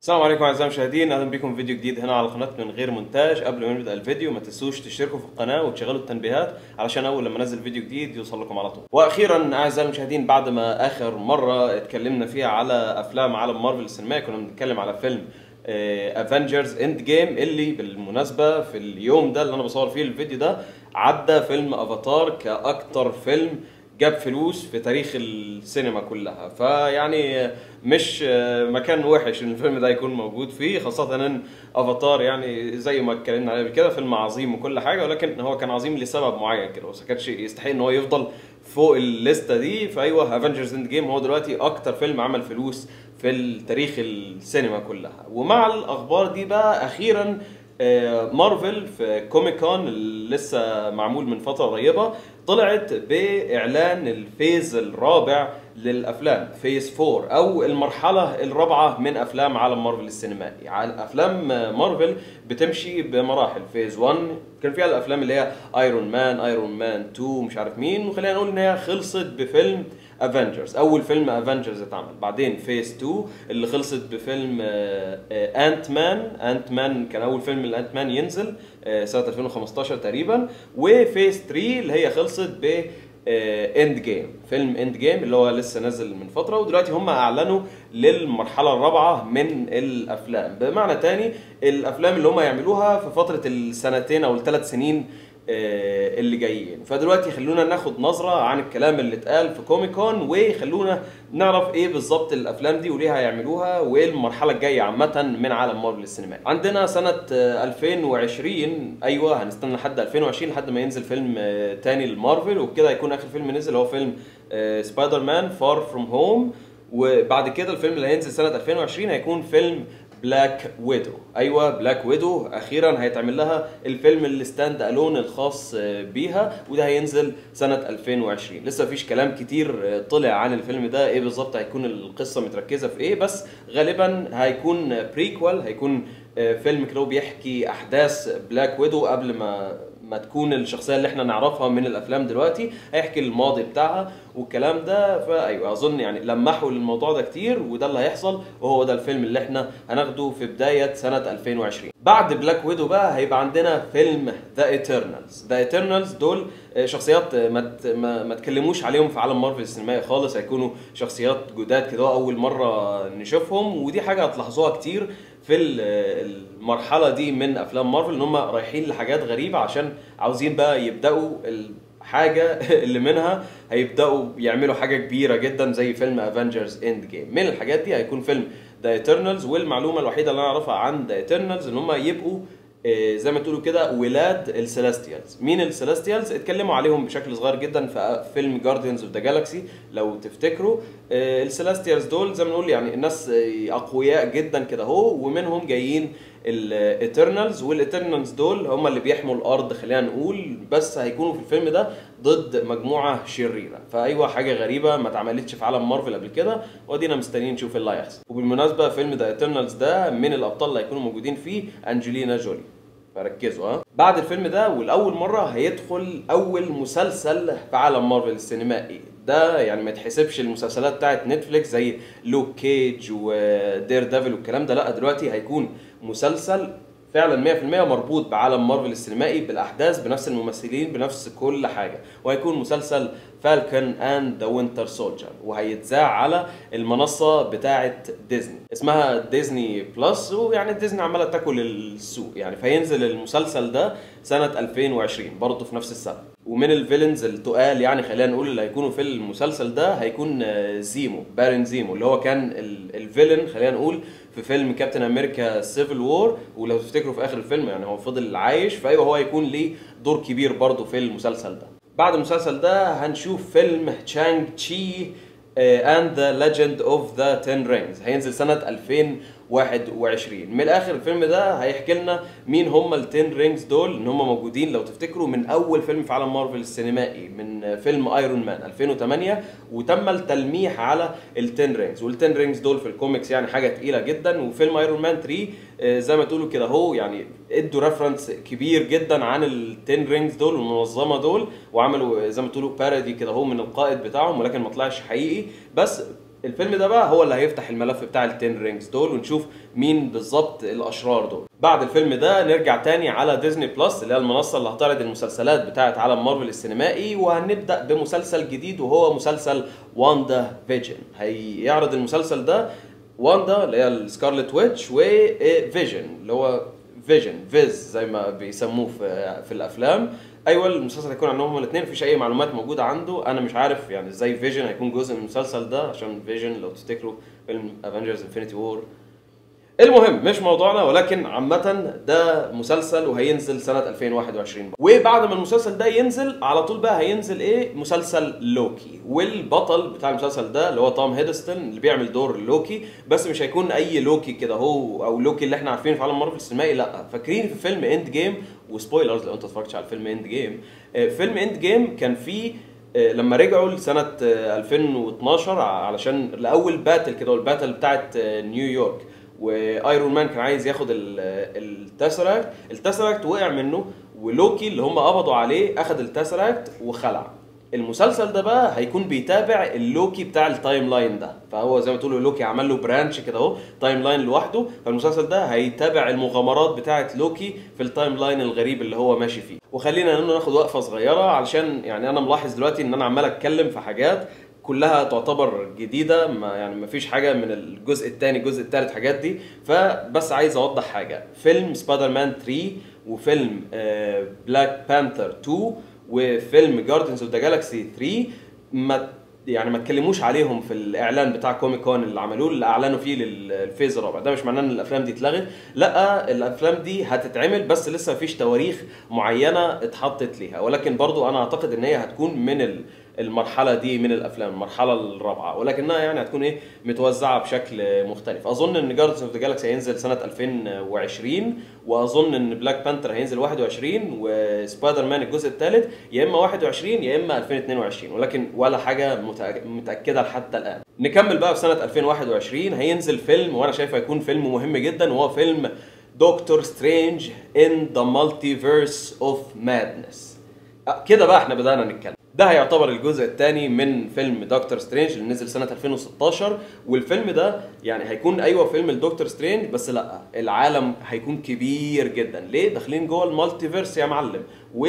السلام عليكم اعزائي المشاهدين اهلا بكم في فيديو جديد هنا على قناه من غير مونتاج قبل ما نبدا الفيديو ما تنسوش تشتركوا في القناه وتشغلوا التنبيهات علشان اول لما انزل فيديو جديد يوصل لكم على طول واخيرا اعزائي المشاهدين بعد ما اخر مره اتكلمنا فيها على افلام عالم مارفل السينمائي كنا بنتكلم على فيلم افنجرز اند جيم اللي بالمناسبه في اليوم ده اللي انا بصور فيه الفيديو ده عدى فيلم افاتار كاكتر فيلم جاب فلوس في تاريخ السينما كلها فيعني مش مكان وحش ان الفيلم ده يكون موجود فيه خاصة ان افاتار يعني زي ما اتكلمنا عليه كده فيلم عظيم وكل حاجة ولكن هو كان عظيم لسبب معين كده بس ما كانش يستحق ان هو يفضل فوق الليستة دي فايوه افنجرز اند جيم هو دلوقتي اكتر فيلم عمل فلوس في التاريخ السينما كلها ومع الاخبار دي بقى اخيرا مارفل في كوميك كون اللي لسه معمول من فتره قريبه طلعت باعلان الفيز الرابع للافلام فيز 4 او المرحله الرابعه من افلام عالم مارفل السينمائي افلام مارفل بتمشي بمراحل فيز 1 كان فيها الافلام اللي هي ايرون مان ايرون مان 2 مش عارف مين وخلينا نقول ان هي خلصت بفيلم افنجرز اول فيلم افنجرز اتعمل بعدين فيز 2 اللي خلصت بفيلم انت مان انت مان كان اول فيلم الانت مان ينزل سنه 2015 تقريبا وفيز 3 اللي هي خلصت ب اند جيم فيلم اند جيم اللي هو لسه نازل من فتره ودلوقتي هم اعلنوا للمرحله الرابعه من الافلام بمعنى تاني الافلام اللي هم يعملوها في فتره السنتين او الثلاث سنين اللي جايين فدلوقتي خلونا ناخد نظرة عن الكلام اللي اتقال في كوميكون وخلونا نعرف ايه بالظبط الافلام دي وليه هيعملوها وايه المرحلة الجاية عامة من عالم مارفل السينمائي عندنا سنة 2020 ايوه هنستنى لحد 2020 لحد ما ينزل فيلم تاني لمارفل وبكده هيكون اخر فيلم نزل هو فيلم سبايدر مان فار فروم هوم وبعد كده الفيلم اللي هينزل سنة 2020 هيكون فيلم بلاك ويدو ايوه بلاك ويدو اخيرا هيتعمل لها الفيلم الستاند الون الخاص بيها وده هينزل سنه 2020 لسه مفيش كلام كتير طلع عن الفيلم ده ايه بالظبط هيكون القصه متركزه في ايه بس غالبا هيكون بريكوال هيكون فيلم كده بيحكي احداث بلاك ويدو قبل ما ما تكون الشخصيه اللي احنا نعرفها من الافلام دلوقتي هيحكي الماضي بتاعها والكلام ده فايوه اظن يعني لمحوا للموضوع ده كتير وده اللي هيحصل وهو ده الفيلم اللي احنا هناخده في بدايه سنه 2020 بعد بلاك ويدو بقى هيبقى عندنا فيلم ذا ايترنالز ذا ايترنالز دول شخصيات ما ما, ما تكلموش عليهم في عالم مارفل السينمائي خالص هيكونوا شخصيات جداد كده اول مره نشوفهم ودي حاجه هتلاحظوها كتير في المرحله دي من افلام مارفل ان هم رايحين لحاجات غريبه عشان عاوزين بقى يبداوا الحاجه اللي منها هيبداوا يعملوا حاجه كبيره جدا زي فيلم افنجرز اند جيم من الحاجات دي هيكون فيلم ذا ايترنالز والمعلومه الوحيده اللي انا اعرفها عن ذا ايترنالز ان هم يبقوا زي ما تقولوا كده ولاد السيليستيالز مين السيليستيالز اتكلموا عليهم بشكل صغير جدا في فيلم جارديانز اوف ذا جالاكسي لو تفتكروا السيليستيالز دول زي ما نقول يعني الناس اقوياء جدا كده اهو ومنهم جايين الايترنالز والايترنالز دول هم اللي بيحموا الارض خلينا نقول بس هيكونوا في الفيلم ده ضد مجموعه شريره فايوه حاجه غريبه ما اتعملتش في عالم مارفل قبل كده وادينا مستنيين نشوف اللي هيحصل وبالمناسبه فيلم ذا ايترنالز ده من الابطال اللي هيكونوا موجودين فيه انجلينا جولي فركزوا ها بعد الفيلم ده ولاول مره هيدخل اول مسلسل في عالم مارفل السينمائي ده يعني ما يتحسبش المسلسلات بتاعت نتفليكس زي لوك كيج ودير ديفل والكلام ده لا دلوقتي هيكون مسلسل فعلا 100% مربوط بعالم مارفل السينمائي بالاحداث بنفس الممثلين بنفس كل حاجه وهيكون مسلسل فالكون اند ذا وينتر سولجر وهيتذاع على المنصه بتاعه ديزني اسمها ديزني بلس ويعني ديزني عماله تاكل السوق يعني فينزل المسلسل ده سنه 2020 برضه في نفس السنه ومن الفيلنز التقال يعني خلينا نقول اللي هيكونوا في المسلسل ده هيكون زيمو بارن زيمو اللي هو كان الفيلن خلينا نقول في فيلم كابتن امريكا سيفل وور ولو تفتكروا في اخر الفيلم يعني هو فضل عايش فايوه هو هيكون ليه دور كبير برضه في المسلسل ده بعد المسلسل ده هنشوف فيلم تشانج تشي اند ذا ليجند اوف ذا 10 رينجز هينزل سنه 2021 من الاخر الفيلم ده هيحكي لنا مين هم ال 10 رينجز دول ان هم موجودين لو تفتكروا من اول فيلم في عالم مارفل السينمائي من فيلم ايرون مان 2008 وتم التلميح على ال 10 رينجز وال 10 رينجز دول في الكوميكس يعني حاجه تقيله جدا وفيلم ايرون مان 3 زي ما تقولوا كده هو يعني ادوا ريفرنس كبير جدا عن ال 10 رينجز دول والمنظمه دول وعملوا زي ما تقولوا بارودي كده هو من القائد بتاعهم ولكن ما طلعش حقيقي بس الفيلم ده بقى هو اللي هيفتح الملف بتاع التين رينجز دول ونشوف مين بالظبط الاشرار دول بعد الفيلم ده نرجع تاني على ديزني بلس اللي هي المنصه اللي هتعرض المسلسلات بتاعه عالم مارفل السينمائي وهنبدا بمسلسل جديد وهو مسلسل واندا فيجن هيعرض المسلسل ده واندا اللي هي السكارلت ويتش وفيجن اللي هو فيجن فيز زي ما بيسموه في في الافلام ايوه المسلسل هيكون عنهم هما الاثنين مفيش اي معلومات موجوده عنده انا مش عارف يعني ازاي فيجن هيكون جزء من المسلسل ده عشان فيجن لو تفتكروا فيلم افنجرز انفينيتي وور المهم مش موضوعنا ولكن عامة ده مسلسل وهينزل سنة 2021 بقى. وبعد ما المسلسل ده ينزل على طول بقى هينزل ايه مسلسل لوكي والبطل بتاع المسلسل ده اللي هو توم هيدستون اللي بيعمل دور لوكي بس مش هيكون اي لوكي كده هو او لوكي اللي احنا عارفينه في عالم مارفل السينمائي لا فاكرين في فيلم اند جيم وسبويلرز لو انت اتفرجتش على فيلم اند جيم فيلم اند جيم كان فيه آه، لما رجعوا لسنة آه، 2012 علشان لأول باتل كده الباتل بتاعت آه، نيويورك وايرون مان كان عايز ياخد التاسراكت التاسراكت وقع منه ولوكي اللي هم قبضوا عليه اخد التاسراكت وخلع المسلسل ده بقى هيكون بيتابع اللوكي بتاع التايم لاين ده فهو زي ما تقولوا لوكي عمل له برانش كده اهو تايم لاين لوحده فالمسلسل ده هيتابع المغامرات بتاعه لوكي في التايم لاين الغريب اللي هو ماشي فيه وخلينا انه ناخد وقفه صغيره علشان يعني انا ملاحظ دلوقتي ان انا عمال اتكلم في حاجات كلها تعتبر جديده ما يعني ما فيش حاجه من الجزء الثاني الجزء الثالث حاجات دي فبس عايز اوضح حاجه فيلم سبايدر مان 3 وفيلم بلاك بانثر 2 وفيلم جاردنز اوف ذا جالاكسي 3 ما يعني ما اتكلموش عليهم في الاعلان بتاع كوميك كون اللي عملوه اللي اعلنوا فيه للفيز الرابع ده مش معناه ان الافلام دي اتلغت لا الافلام دي هتتعمل بس لسه مفيش تواريخ معينه اتحطت ليها ولكن برضو انا اعتقد ان هي هتكون من ال المرحله دي من الافلام المرحله الرابعه ولكنها يعني هتكون ايه متوزعه بشكل مختلف اظن ان جاردنز اوف ذا جالاكسي هينزل سنه 2020 واظن ان بلاك بانثر هينزل 21 وسبايدر مان الجزء الثالث يا اما 21 يا اما 2022 ولكن ولا حاجه متأك- متاكده لحتى الان نكمل بقى في سنه 2021 هينزل فيلم وانا شايف هيكون فيلم مهم جدا وهو فيلم دكتور سترينج ان ذا مالتيفيرس اوف مادنس كده بقى احنا بدانا نتكلم ده هيعتبر الجزء الثاني من فيلم دكتور سترينج اللي نزل سنه 2016 والفيلم ده يعني هيكون ايوه فيلم الدكتور سترينج بس لا العالم هيكون كبير جدا ليه داخلين جوه المالتيفيرس يا معلم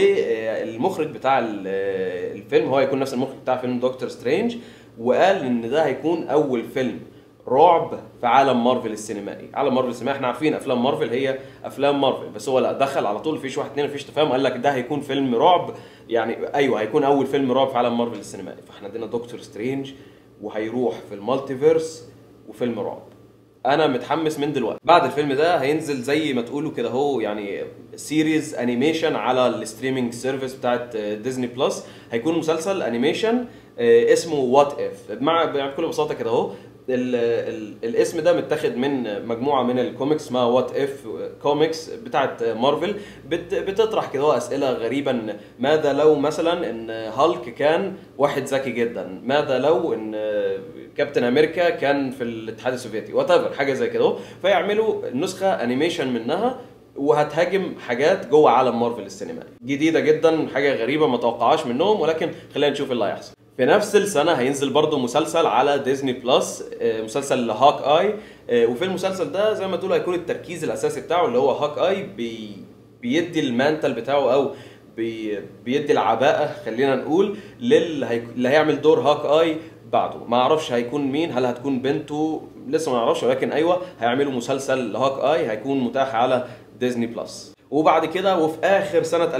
والمخرج بتاع ال- الفيلم هو هيكون نفس المخرج بتاع فيلم دكتور سترينج وقال ان ده هيكون اول فيلم رعب في عالم مارفل السينمائي عالم مارفل السينمائي احنا عارفين افلام مارفل هي افلام مارفل بس هو لا دخل على طول فيش واحد اتنين مفيش تفاهم قال لك ده هيكون فيلم رعب يعني ايوه هيكون اول فيلم رعب في عالم مارفل السينمائي فاحنا عندنا دكتور سترينج وهيروح في المالتيفيرس وفيلم رعب انا متحمس من دلوقتي بعد الفيلم ده هينزل زي ما تقولوا كده هو يعني سيريز انيميشن على الستريمينج سيرفيس بتاعت ديزني بلس هيكون مسلسل انيميشن آه، اسمه وات اف مع بكل بساطه كده اهو ال ال الاسم ده متاخد من مجموعه من الكوميكس اسمها وات اف كوميكس بتاعت مارفل بت بتطرح كده هو اسئله غريبه إن ماذا لو مثلا ان هالك كان واحد ذكي جدا ماذا لو ان كابتن امريكا كان في الاتحاد السوفيتي وات حاجه زي كده اهو فيعملوا نسخه انيميشن منها وهتهاجم حاجات جوه عالم مارفل السينمائي جديده جدا حاجه غريبه ما توقعهاش منهم ولكن خلينا نشوف اللي هيحصل في نفس السنة هينزل برضه مسلسل على ديزني بلس آه، مسلسل هاك اي آه، وفي المسلسل ده زي ما تقول هيكون التركيز الاساسي بتاعه اللي هو هاك اي بي بيدي المانتل بتاعه او بي بيدي العباءة خلينا نقول للي هي... اللي هيعمل دور هاك اي بعده ما اعرفش هيكون مين هل هتكون بنته لسه ما نعرفش ولكن ايوه هيعملوا مسلسل هاك اي هيكون متاح على ديزني بلس وبعد كده وفي اخر سنة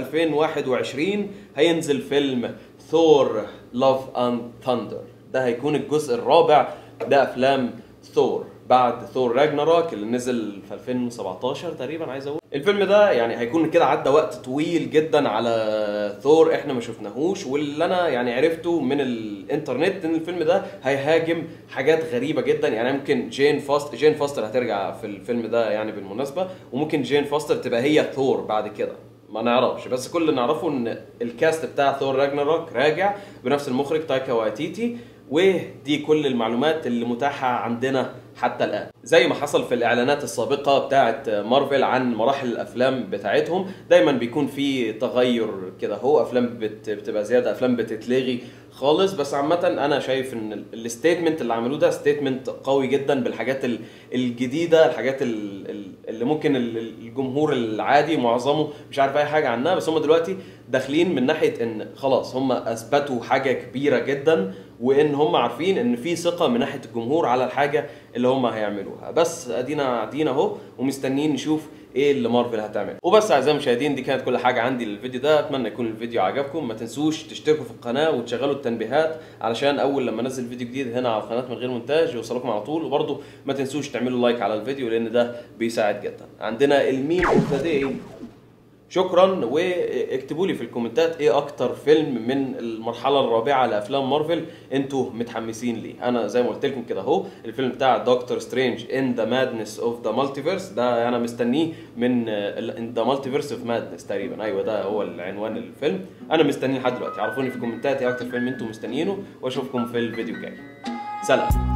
2021 هينزل فيلم ثور لاف اند ثاندر ده هيكون الجزء الرابع ده افلام ثور بعد ثور راجناروك اللي نزل في 2017 تقريبا عايز اقول الفيلم ده يعني هيكون كده عدى وقت طويل جدا على ثور احنا ما شفناهوش واللي انا يعني عرفته من الانترنت ان الفيلم ده هيهاجم حاجات غريبه جدا يعني ممكن جين فاست جين فاستر هترجع في الفيلم ده يعني بالمناسبه وممكن جين فاستر تبقى هي ثور بعد كده ما نعرفش بس كل اللي نعرفه ان الكاست بتاع ثور راجناروك راجع بنفس المخرج تايكا وايتيتي ودي كل المعلومات اللي متاحه عندنا حتى الان زي ما حصل في الاعلانات السابقه بتاعه مارفل عن مراحل الافلام بتاعتهم دايما بيكون في تغير كده هو افلام بت... بتبقى زياده افلام بتتلغي خالص بس عامة أنا شايف إن الستيتمنت اللي عملوه ده ستيتمنت قوي جدا بالحاجات ال- الجديدة الحاجات ال- ال- اللي ممكن ال- الجمهور العادي معظمه مش عارف أي حاجة عنها بس هم دلوقتي داخلين من ناحية إن خلاص هم أثبتوا حاجة كبيرة جدا وإن هم عارفين إن في ثقة من ناحية الجمهور على الحاجة اللي هم هيعملوها بس أدينا قاعدين أهو ومستنيين نشوف ايه اللي مارفل هتعمل وبس اعزائي المشاهدين دي كانت كل حاجه عندي للفيديو ده اتمنى يكون الفيديو عجبكم ما تنسوش تشتركوا في القناه وتشغلوا التنبيهات علشان اول لما انزل فيديو جديد هنا على القناه من غير مونتاج يوصلكم على طول وبرضه ما تنسوش تعملوا لايك على الفيديو لان ده بيساعد جدا عندنا الميم اوف ذا داي شكرا واكتبوا لي في الكومنتات ايه اكتر فيلم من المرحله الرابعه لافلام مارفل انتوا متحمسين ليه انا زي ما قلت لكم كده اهو الفيلم بتاع دكتور سترينج ان ذا مادنس اوف ذا مالتيفيرس ده انا مستنيه من ان ذا مالتيفيرس اوف مادنس تقريبا ايوه ده هو العنوان الفيلم انا مستنيه لحد دلوقتي عرفوني في الكومنتات ايه اكتر فيلم انتوا مستنيينه واشوفكم في الفيديو الجاي سلام